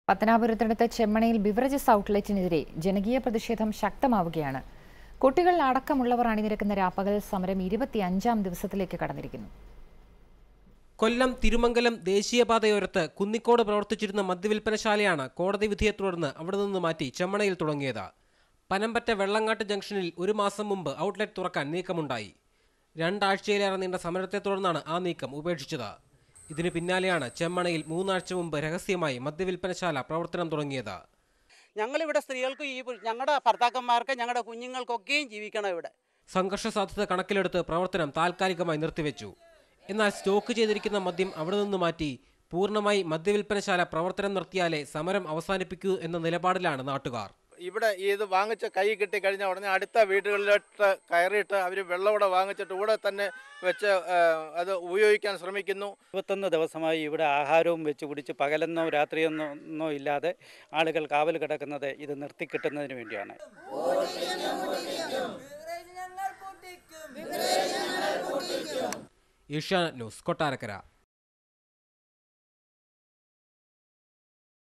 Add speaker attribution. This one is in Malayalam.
Speaker 1: പത്തനാപുരത്തിനടുത്ത് ചെമ്മണയിൽ ബിവറേജസ് ഔട്ട്ലെറ്റിനെതിരെ ജനകീയ പ്രതിഷേധം ശക്തമാവുകയാണ് കുട്ടികൾ അടക്കമുള്ളവർ അണിനിരക്കുന്ന രാപ്പകൽ സമരം ഇരുപത്തിയഞ്ചാം ദിവസത്തിലേക്ക് കടന്നിരിക്കുന്നു
Speaker 2: കൊല്ലം തിരുമംഗലം ദേശീയപാതയോരത്ത് കുന്നിക്കോട് പ്രവർത്തിച്ചിരുന്ന മദ്യവിൽപ്പനശാലയാണ് കോടതി വിധിയെ തുടർന്ന് അവിടെ നിന്ന് മാറ്റി ചെമ്മണയിൽ തുടങ്ങിയത് പനമ്പറ്റ വെള്ളങ്ങാട്ട് ജംഗ്ഷനിൽ ഒരു മാസം മുമ്പ് ഔട്ട്ലെറ്റ് തുറക്കാൻ നീക്കമുണ്ടായി രണ്ടാഴ്ചയിലേറെ നീണ്ട സമരത്തെ തുടർന്നാണ് ആ നീക്കം ഉപേക്ഷിച്ചത് ഇതിനു പിന്നാലെയാണ് ചെമ്മണയിൽ മൂന്നാഴ്ച മുമ്പ് രഹസ്യമായി മദ്യവിൽപ്പനശാല പ്രവർത്തനം തുടങ്ങിയത്
Speaker 3: ഞങ്ങളിവിടെ സ്ത്രീകൾക്ക് ഈ പു- ഞങ്ങളുടെ ഭർത്താക്കന്മാർക്ക് ഞങ്ങളുടെ കുഞ്ഞുങ്ങൾക്കൊക്കെയും ജീവിക്കണം ഇവിടെ
Speaker 2: സംഘർഷ സാധ്യത കണക്കിലെടുത്ത് പ്രവർത്തനം താൽക്കാലികമായി നിർത്തിവെച്ചു എന്നാൽ സ്റ്റോക്ക് ചെയ്തിരിക്കുന്ന മദ്യം അവിടെ നിന്ന് മാറ്റി പൂർണ്ണമായി മദ്യവിൽപ്പനശാല പ്രവർത്തനം നിർത്തിയാലേ സമരം അവസാനിപ്പിക്കൂ എന്ന നിലപാടിലാണ് നാട്ടുകാർ
Speaker 4: ഇവിടെ ഇത് വാങ്ങിച്ച കൈ കിട്ടി കഴിഞ്ഞ ഉടനെ അടുത്ത വീടുകളിലോട്ട് കയറിയിട്ട് അവർ വെള്ളം ഇവിടെ വാങ്ങിച്ചിട്ട് ഇവിടെ തന്നെ വെച്ച് ആ, അത് ഉപയോഗിക്കാൻ ശ്രമിക്കുന്നു
Speaker 5: ഇരുപത്തൊന്ന് ദിവസമായി ഇവിടെ ആഹാരവും വെച്ച് കുടിച്ച് പകലെന്നോ രാത്രിയെന്നോ ഒന്നോ ഇല്ലാതെ ആളുകൾ കാവൽ കിടക്കുന്നത് ഇത് നിർത്തിക്കിട്ടുന്നതിന് വേണ്ടിയാണ്
Speaker 2: ഏഷ്യാനെറ്റ് ന്യൂസ് കൊട്ടാരക്കര